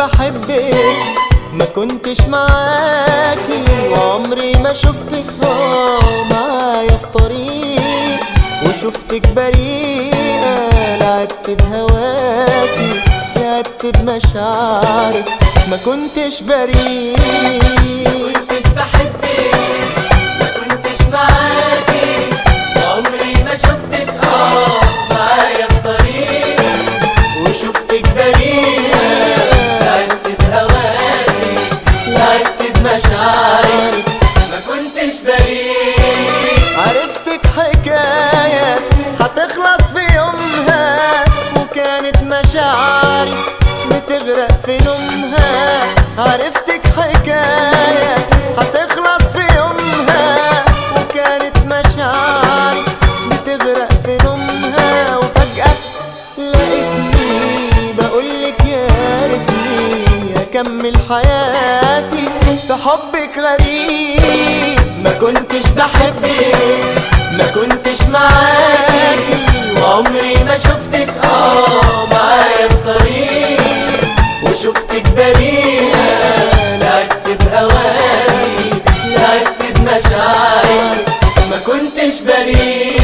بحبك ما كنتش معاكي وعمري ما شفتك اه معايا في طريق وشفتك بريئة لعبت بهواكي لعبت بمشاعرك ما كنتش بريء كنتش بحبك ما كنتش معاكي عمري ما شفتك اه معايا في طريق وشفتك بريئة لعبت بهواكي لعبت بمشاعرك ما كنتش بريء عرفتك حكاية هتخلص في يومها وكانت مشاعري بتغرق في نومها عرفتك حكاية هتخلص في يومها وكانت مشاعري بتغرق في نومها وفجأة لقيتني بقولك يا ريتني أكمل حياتي في حبك غريب ما كنتش بحبك ما كنتش معاكي وعمري ما شفتك اه معايا في طريق وشفتك بريئة لعبت بهواكي لعبت بمشاعري ما كنتش بريء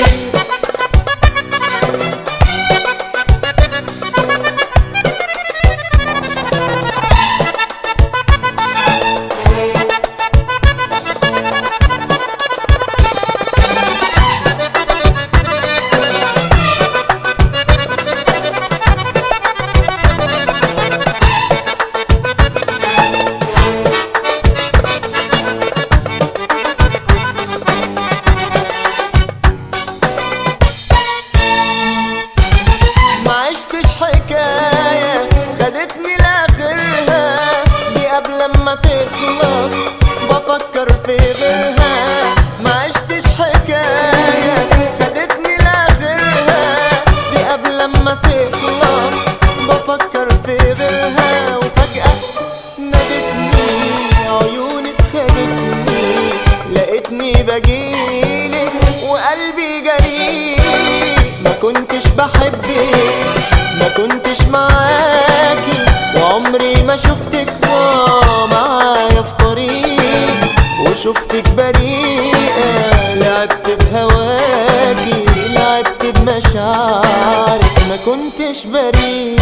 ما عشتش حكاية خدتني لاخرها دي قبل ما تخلص بفكر في غيرها ما عشتش حكاية خدتني لاخرها دي قبل ما تخلص بفكر في غيرها وفجأة نادتني عيونك خدتني لقيتني بجيلك وقلبي جريء ما كنتش بحبك ما كنتش معاكي وعمري ما شفتك آه معايا في طريق وشفتك بريئة لعبت بهواكي لعبت بمشاعرك ما كنتش بريء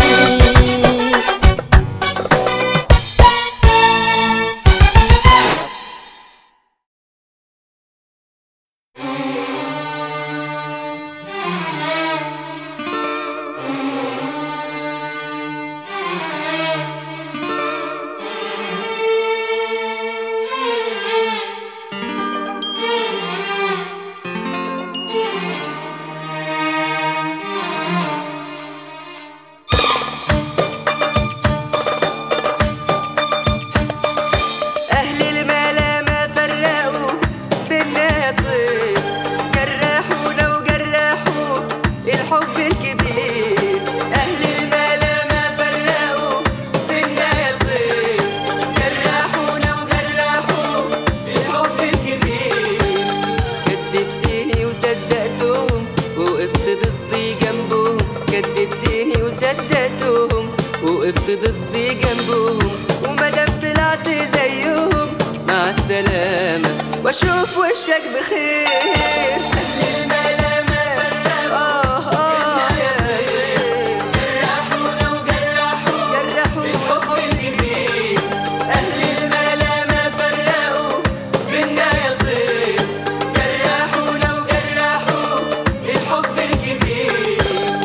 أهل الملامة فرقوا بينا طيب جرحونا وجرحوا الحب الكبير أهل الملامة فرقوا بينا طيب جرحونا وجرحوا الحب الكبير كدبتني وصدقتهم وقفت ضدي جنبهم كدبتني وصدقتهم وقفت ضدي جنبهم ومادام طلعت زيهم مع السلامة واشوف وشك بخير أهل الملامة آه آه يا خير جرحونا وجرحوا جرحوا الحب الكبير أهل الملامة فرقوا بينا يا طير جرحونا وجرحوا الحب الكبير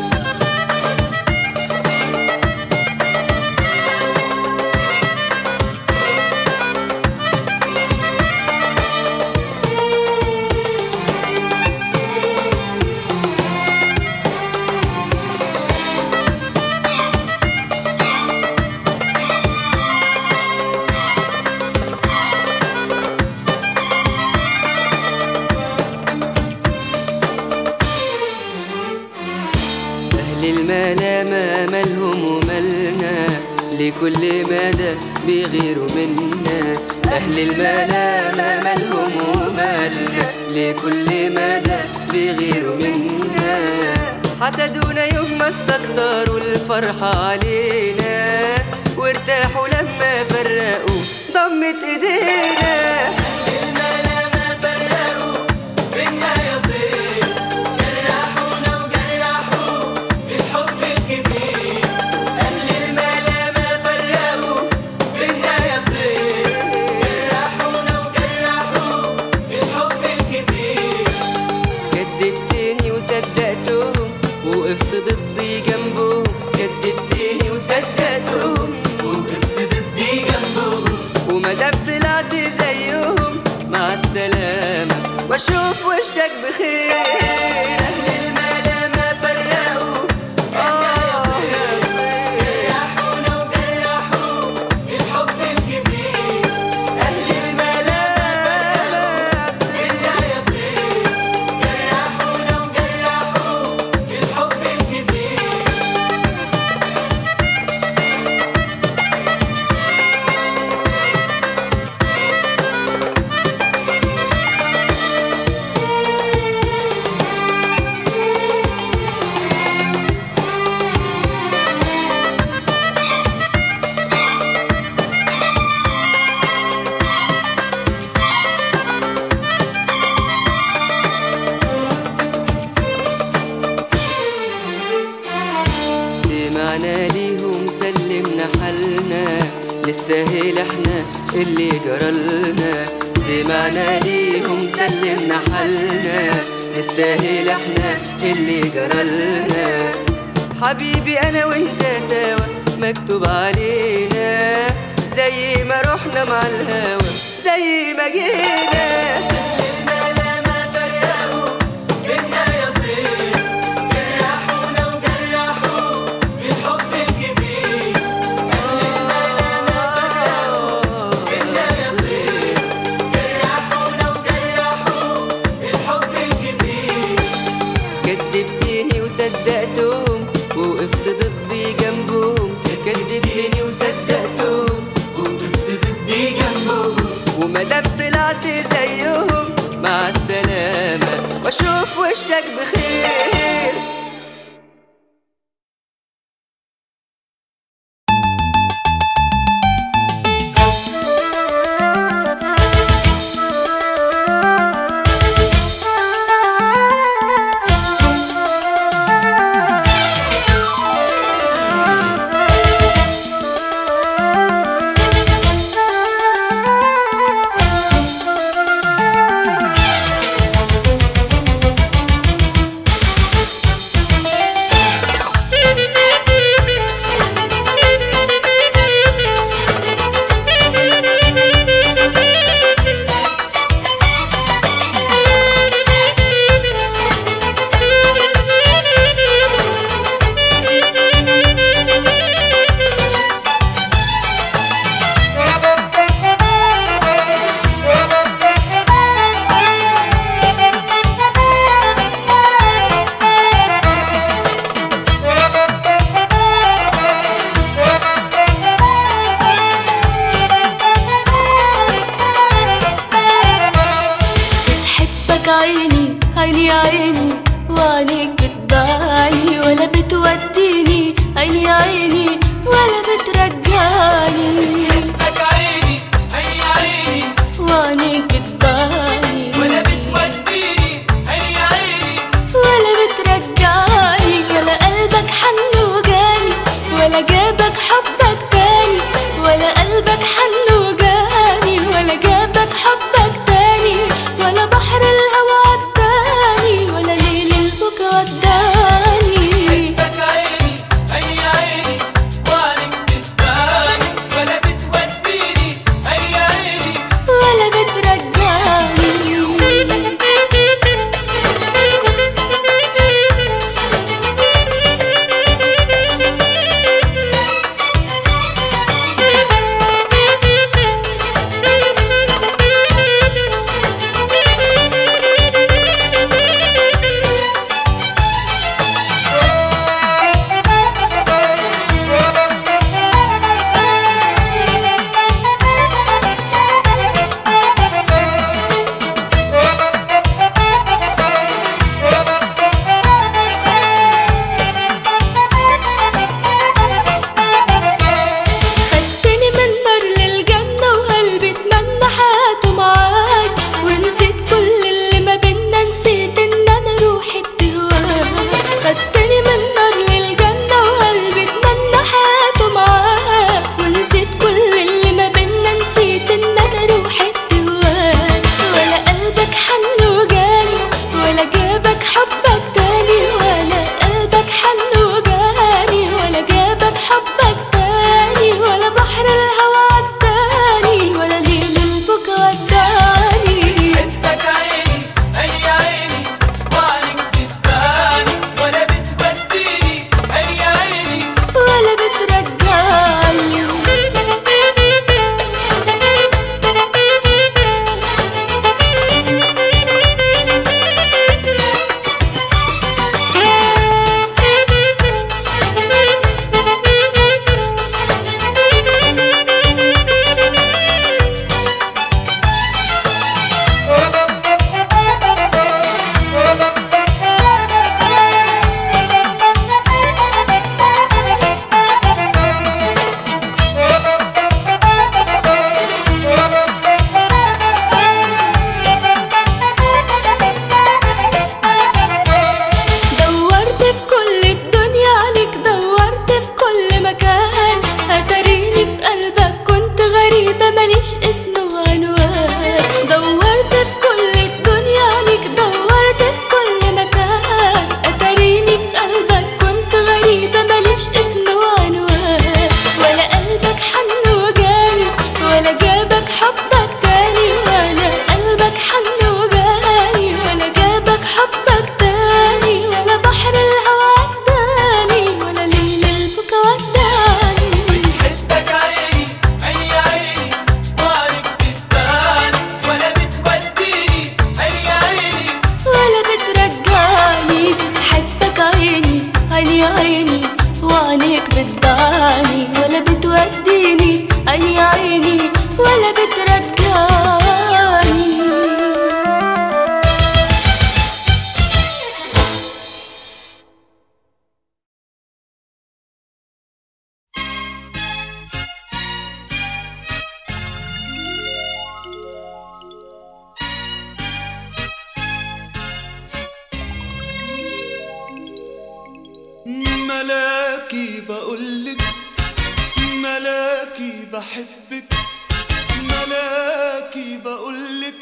أهل الملامة مالهم ومالنا لكل مدى بيغيروا منا أهل الملامة مالهم ومالنا لكل مدى بيغيروا منا حسدونا يوم ما استكتروا الفرحة علينا وارتاحوا لما فرقوا ضمت ايدينا الملامة فرقوا بينا يا طير جرحونا وجرحوا الحب الكبير أهل الملامة فرقوا بينا يا طير جرحونا وجرحوا الحب الكبير كدبتني وصدقتهم وقفت ضدي جنبهم كدبتني وصدقتهم وقفت ضدي جنبهم ومادام طلعت زيهم مع السلامة واشوف وشك بخير أهل الملامة فرقوا آه يا طير جرحونا وجرحوا الحب الكبير أهل الملامة بينا يا طير جرحونا وجرحوا الحب الكبير سمعنا ليهم سلمنا حالنا نستاهل احنا اللي جرالنا سمعنا ليهم سلمنا حالنا نستاهل احنا اللي جرالنا حبيبي انا وانت سوا مكتوب علينا زي ما رحنا مع الهوا زي ما جينا الملامة فرقوا بينا يا طير جرحونا وجرحوا الحب الكبير بينا يا طير جرحونا وجرحوا الحب الكبير كدبتني وصدقتهم وقفت ضدي جنبهم كدبتني وصدقتهم وقفت ضدي جنبهم ومادام طلعت زيهم مع السلامة واشوف وشك بخير بتحبك عيني عيني عيني وعينيك بتبعني ولا بتوديني عيني عيني ولا بترجعني بحبك عيني عيني عيني وعينيك بتبعني ولا بتوديني عيني عيني ولا بترجعني ولا قلبك حن وجاني ولا جابك حبك تاني ولا قلبك حن وجاني ولا جابك حبك تاني ولا بحر الهوى عداني ولا ليل البكا وداني بحبك عيني ملاكي بقولك ملاكي بحبك ملاكي بقولك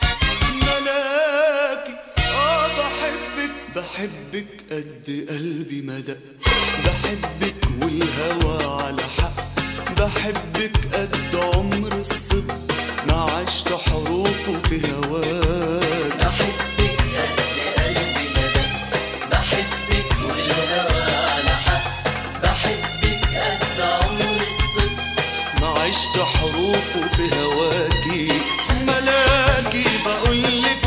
ملاكي اه بحبك بحبك قد قلبي ما دق بحبك والهوى على حق بحبك قد عمر الصدق ما عشت حروفه في هواك بحبك قد قلبي مدى بحبك والهوى على حق بحبك قد عمر الصدق ما عشت حروفه في هواكي ملاكي بقولك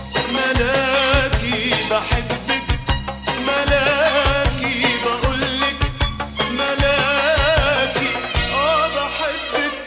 ملاكي بحبك ملاكي بقولك ملاكي اه بحبك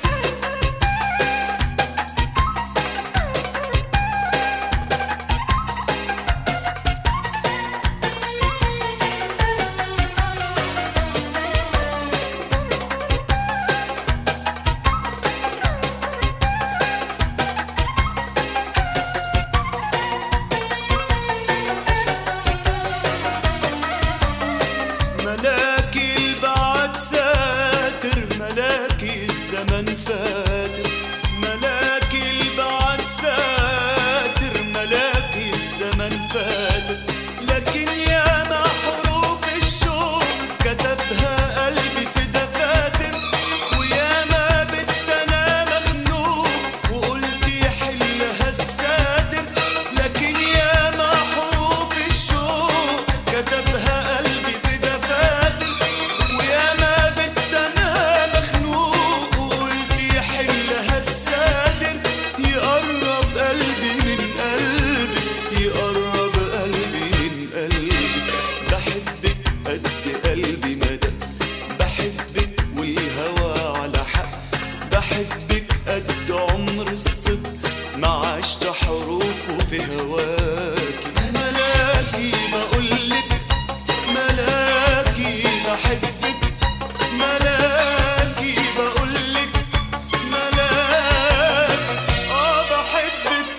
ملاكي البعد ساتر ملاكي الزمن فاتر ملاكي البعد ساتر ملاكي الزمن فاتر لكن يا ما حروف الشوق كتبها قلبي في دفاتر ويا ما بت انا مخنوق وقلت يحلها الساتر لكن يا ما حروف الشوق كتبها قلبي في دفاتر ويا ما بت انا مخنوق وقلت يحلها الساتر يقرب قلبي من قلبك يقرب قلبي من قلبك بحبك قد قلبي مدى بحبك والهوى على حق بحبك قد عمر الصدق ما عشت حروفه في هواكي ملاكي بقولك ملاكي بحبك ملاكي بقولك ملاكي اه بحبك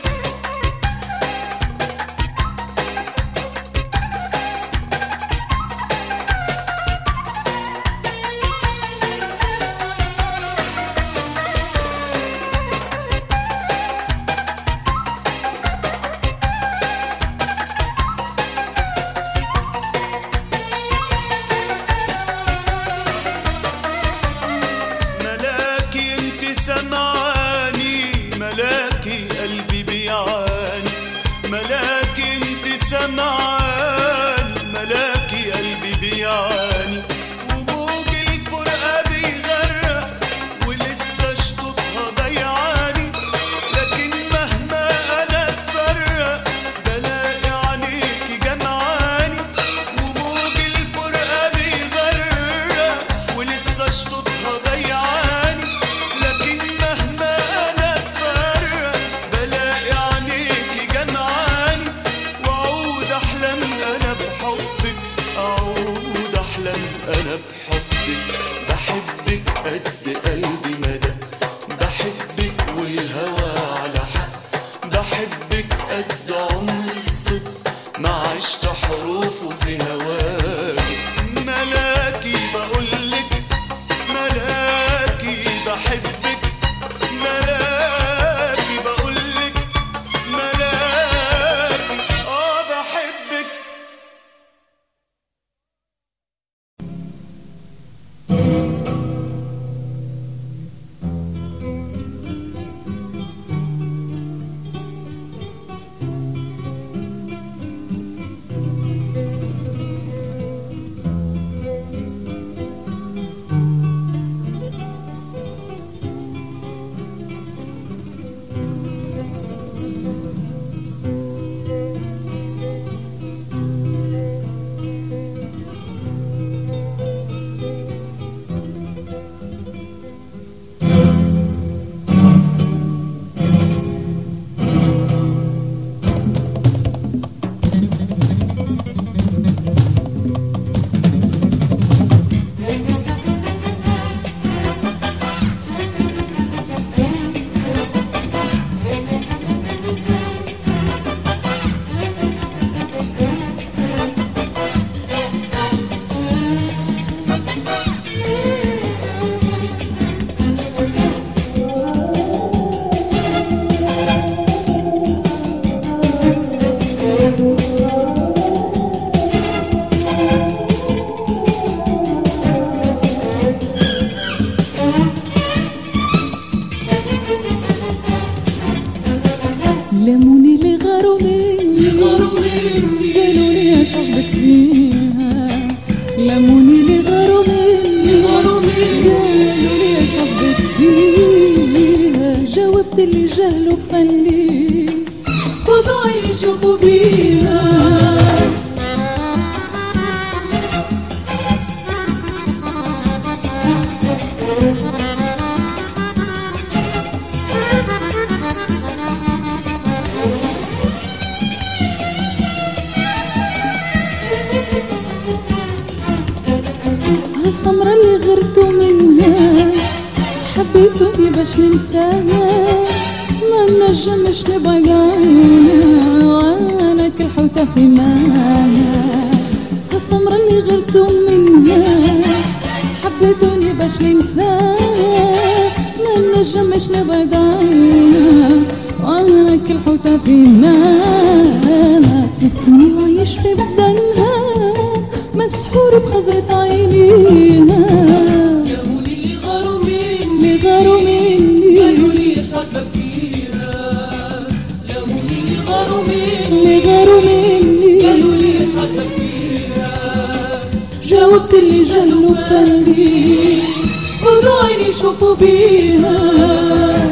لموني اللي غاروا مني قالوا لي ايش عجبك فيها لموني اللي غاروا مني قالوا لي ايش عجبك فيها جاوبت اللي جهلوا فني خذوا عيني شوفوا بيها هالسمرة اللي غرتوا منها حبيتوني باش ننساها ما نجمش نبعد عنها وانا كل حوتة في ماها هالسمرة اللي غرتوا منها حبيتوني باش ننساها ما نجمش نبعد عنها وانا كل حوتة في ماها نفتوني عايش في بدنها مسحور بخزرة عينيها يا مولي اللي غاروا مني اللي غاروا مني قالوا لي ايش عجبك فيها يا مولي اللي غاروا مني اللي غاروا مني قالوا لي ايش عجبك فيها جاوبت اللي جهلوا فني خذوا عيني شوفوا بيها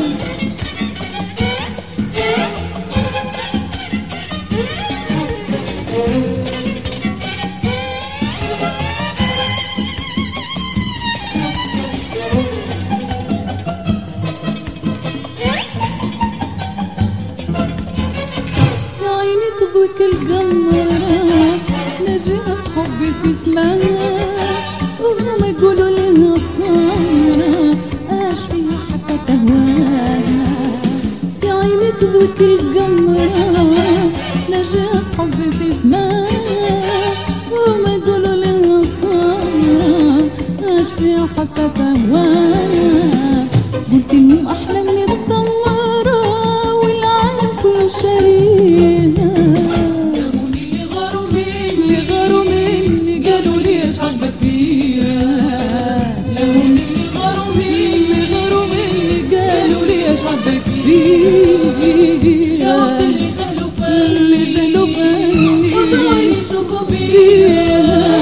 يا عيني تضويك القمرة نجاة حبي في سماها وهم يقولوا لها السمرة اش فيها حتى تهواها يا عيني تضويك القمرة نجاة حبي في سماها وهم يقولوا لها السمرة اش فيها حتى تهواها قلت لهم احلى من التمرة والعالم كله شاريها يا مولي اللي غاروا مني اللي غاروا مني قالوا لي ايش عجبك فيها يا مولي اللي غاروا مني اللي غاروا مني قالوا لي ايش عجبك فيها جاوبت اللي جهلوا فني اللي جهلوا فني خذوا عيني شوفوا بيها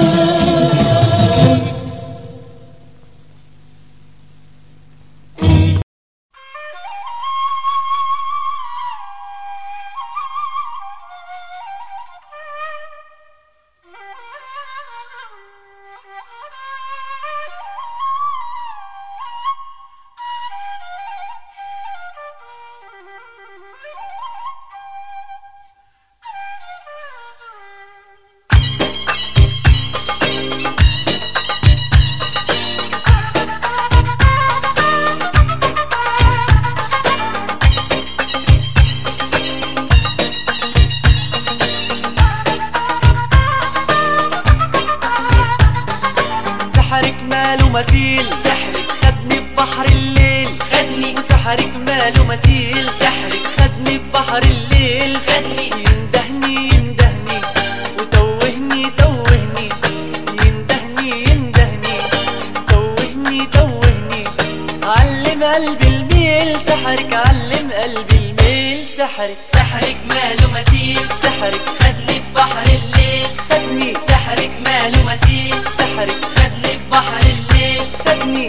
سحرك ماله مثيل سحرك خدني ببحر الليل خدني وسحرك ماله مثيل سحرك خدني ببحر الليل خدني يندهني يندهني وتوهني توهني يندهني يندهني توهني توهني علم قلبي الميل سحرك علم قلبي الميل سحرك سحرك ماله مثيل سحرك خدني في بحر الليل خدني سحرك ماله مثيل سحرك خدني في بحر الليل خدني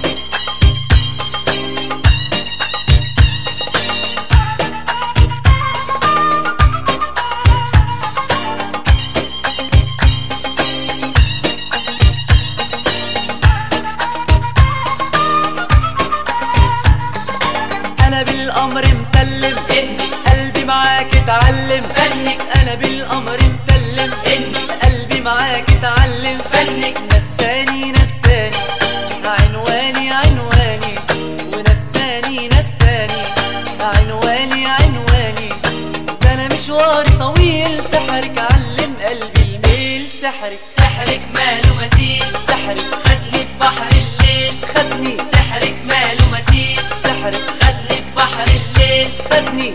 انا بالامر مسلم اني قلبي معاك اتعلم فنك انا بالامر مسلم اني قلبي معاك اتعلم فنك نساني نساني عنواني عنواني ونساني نساني عنواني عنواني ده انا مشواري طويل سحرك علم قلبي الميل سحرك سحرك ماله مثيل سحرك خدني في بحر الليل خدني سحرك ماله مثيل سحرك خدني في بحر الليل خدني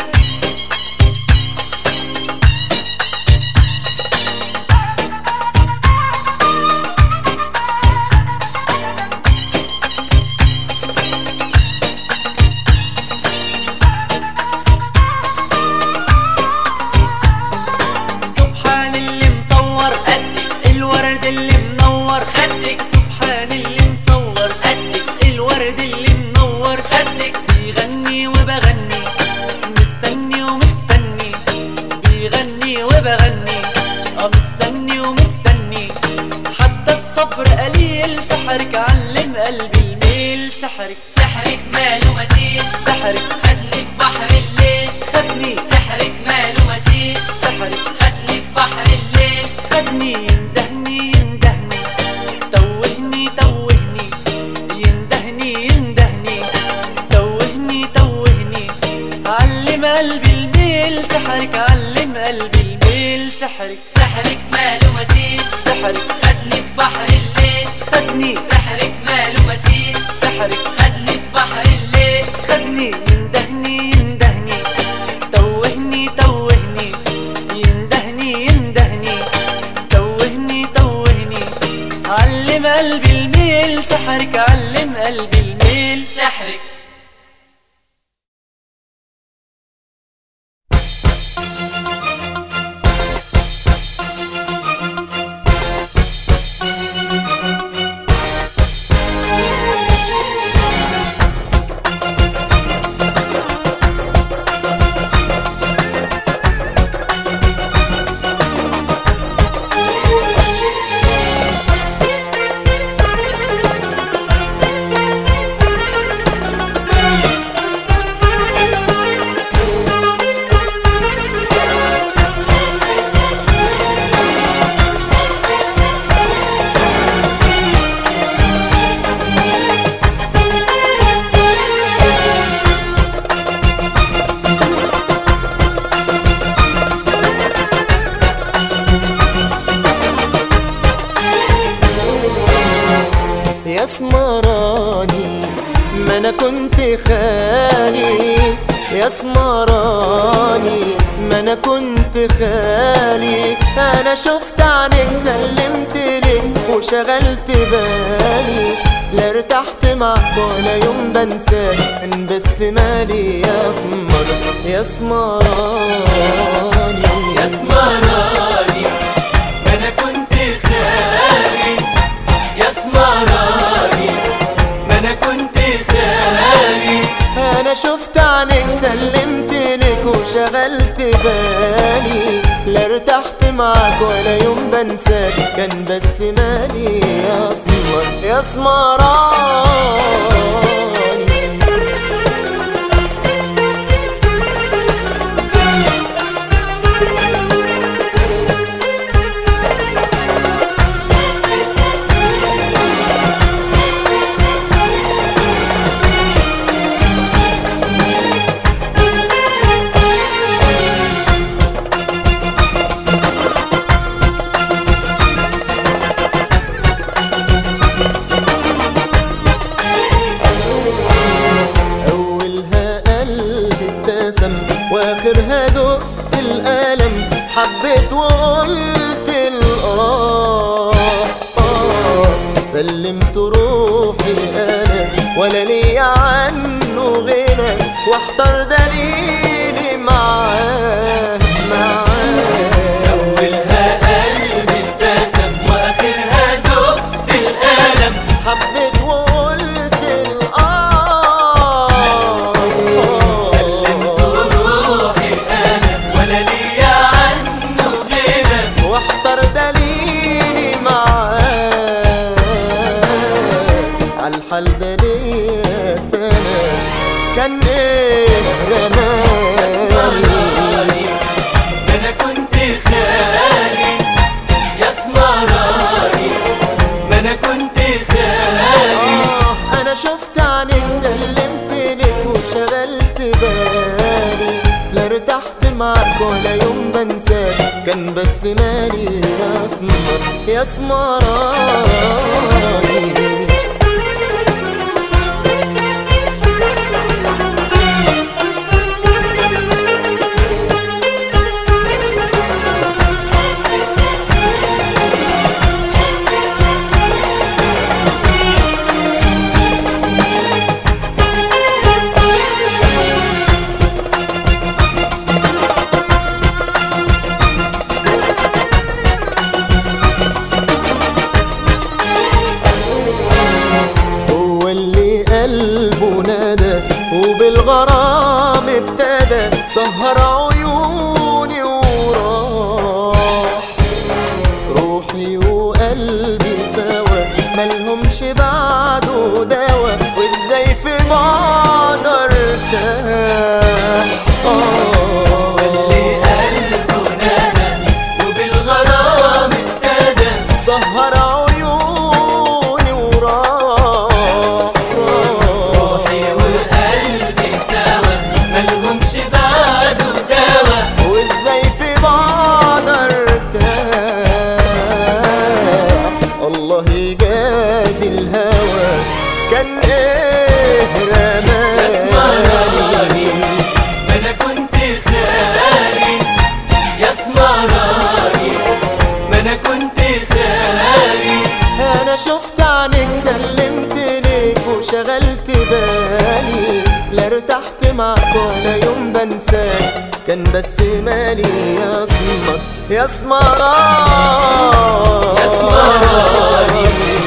الميل سحرك علم قلبي الميل سحرك سحرك ماله مثيل سحرك خدني في بحر الليل خدني سحرك ماله مثيل سحرك خدني في بحر الليل خدني يندهني يندهني توهني توهني يندهني يندهني توهني توهني علم قلبي الميل سحرك علم قلبي الميل سحرك يا سمراني ما انا كنت خالي يا سمراني ما انا كنت خالي انا شفت عنك سلمت لك وشغلت بالي لا ارتحت معك ولا يوم بنساك ان بس مالي يا سمر يا سمراني يا سمراني ما انا كنت خالي يا سمراني ما انا كنت خالي انا شفت عنك سلمت لك وشغلت بالي لا ارتحت معاك ولا يوم بنساك كان بس مالي يا اسمر يا اسمراني أولها قلب ابتسم وآخرها دق الألم حبيت وقلت الآه آه سلمت روحي أنا ولا لي عنه غنى واحتار دليلي معاه معاه أولها قلبي ابتسم وآخرها دق الألم حبيت وقلت الآه سلمت روحي أنا ولا ليا عنه غنى واحضر دليلي معاه عالحال ده ليا سنة كان ايه رماني سمراني ما انا كنت خالي يا سمراني ما انا كنت خالي آه انا شفت عنك سلمت لك وشغلت بالي لا ارتحت معاك ولا يوم بنساك كان بس مالي يا اسمر يا اسمراني هو اللي قلبه نادى وبالغرام ابتدى سهر عيوني وراح روحي وقلبي سوا ملهمش بعده دوا وازاي في بعض ارتاح آه اللي قلبه نادى وبالغرام ابتدى سهر عيوني وراح روحي وقلبي سوا ملهمش بعده دوا معك ولا يوم بنساك كان بس مالي يا اسمر يا اسمراني اسمراني